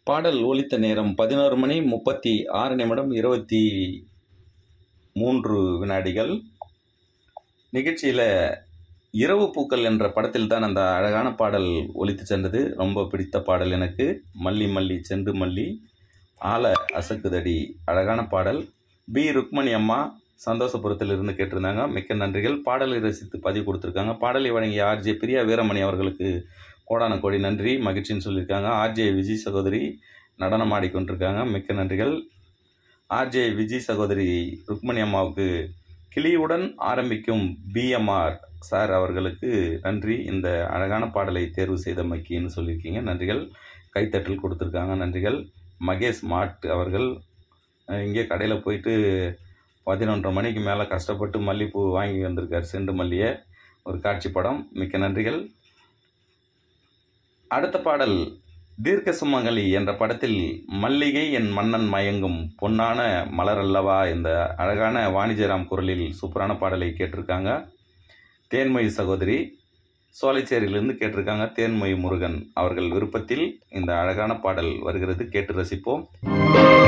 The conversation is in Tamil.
பாடல் ஒலித்த நேரம் பதினோரு மணி முப்பத்தி ஆறு நிமிடம் இருபத்தி மூன்று வினாடிகள் நிகழ்ச்சியில் இரவு பூக்கள் என்ற படத்தில் தான் அந்த அழகான பாடல் ஒலித்து சென்றது ரொம்ப பிடித்த பாடல் எனக்கு மல்லி மல்லி செண்டு மல்லி ஆல அசக்குதடி அழகான பாடல் பி ருக்மணி அம்மா சந்தோஷபுரத்தில் இருந்து கேட்டிருந்தாங்க மிக்க நன்றிகள் பாடலை ரசித்து பதிவு கொடுத்துருக்காங்க பாடலை வழங்கிய ஆர்ஜே பிரியா வீரமணி அவர்களுக்கு கோடான கோடி நன்றி மகிழ்ச்சின்னு சொல்லியிருக்காங்க ஆர்ஜே விஜய் சகோதரி நடனம் ஆடிக்கொண்டிருக்காங்க மிக்க நன்றிகள் ஆர்ஜே விஜய் சகோதரி ருக்மணி அம்மாவுக்கு கிளியுடன் ஆரம்பிக்கும் பிஎம்ஆர் சார் அவர்களுக்கு நன்றி இந்த அழகான பாடலை தேர்வு செய்தமைக்கின்னு சொல்லியிருக்கீங்க நன்றிகள் கைத்தட்டல் கொடுத்துருக்காங்க நன்றிகள் மகேஷ் மாட் அவர்கள் அஹ், இங்கே கடையில் போயிட்டு பதினொன்றரை மணிக்கு மேலே கஷ்டப்பட்டு மல்லிப்பூ வாங்கி வந்திருக்கார் செண்டு மல்லியை ஒரு காட்சி படம் மிக்க நன்றிகள் அடுத்த பாடல் தீர்க்க சுமங்கலி என்ற படத்தில் மல்லிகை என் மன்னன் மயங்கும் பொன்னான மலர் அல்லவா இந்த அழகான வாணிஜராம் குரலில் சூப்பரான பாடலை கேட்டிருக்காங்க தேன்மொழி சகோதரி சோலைச்சேரியிலிருந்து கேட்டிருக்காங்க தேன்மொழி முருகன் அவர்கள் விருப்பத்தில் இந்த அழகான பாடல் வருகிறது கேட்டு ரசிப்போம்